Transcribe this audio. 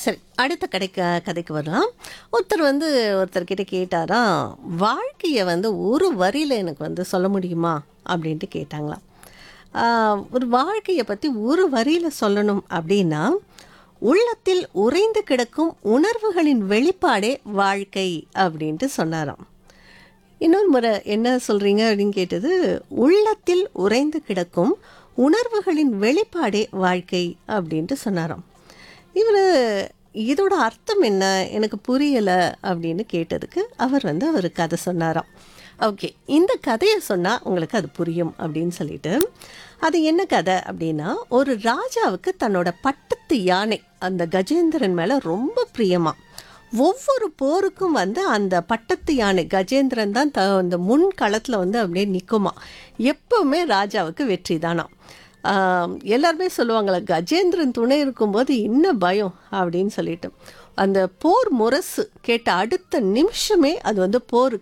சரி அடுத்த கடைக்கு கதைக்கு வரலாம் ஒருத்தர் வந்து ஒருத்தர்கிட்ட கேட்டாராம் வாழ்க்கையை வந்து ஒரு வரியில் எனக்கு வந்து சொல்ல முடியுமா அப்படின்ட்டு கேட்டாங்களாம் ஆஹ், ஒரு வாழ்க்கையை பற்றி ஒரு வரியில் சொல்லணும் அப்படின்னா உள்ளத்தில் உறைந்து கிடக்கும் உணர்வுகளின் வெளிப்பாடே வாழ்க்கை அப்படின்ட்டு சொன்னாராம் இன்னொரு முறை என்ன சொல்கிறீங்க அப்படின்னு கேட்டது உள்ளத்தில் உறைந்து கிடக்கும் உணர்வுகளின் வெளிப்பாடே வாழ்க்கை அப்படின்ட்டு சொன்னாராம் இவர் இதோட அர்த்தம் என்ன எனக்கு புரியலை அப்படின்னு கேட்டதுக்கு அவர் வந்து அவர் கதை சொன்னாராம் ஓகே இந்த கதையை சொன்னால் உங்களுக்கு அது புரியும் அப்படின்னு சொல்லிட்டு அது என்ன கதை அப்படின்னா ஒரு ராஜாவுக்கு தன்னோட பட்டத்து யானை அந்த கஜேந்திரன் மேலே ரொம்ப பிரியமா ஒவ்வொரு போருக்கும் வந்து அந்த பட்டத்து யானை கஜேந்திரன் தான் த அந்த முன் களத்தில் வந்து அப்படியே நிற்குமா எப்பவுமே ராஜாவுக்கு வெற்றி தானாம் ஆம், எல்லாருமே சொல்லுவாங்களே கஜேந்திரன் துணை இருக்கும்போது என்ன பயம் அப்படின்னு சொல்லிட்டு அந்த போர் முரசு கேட்ட அடுத்த நிமிஷமே அது வந்து போருக்கு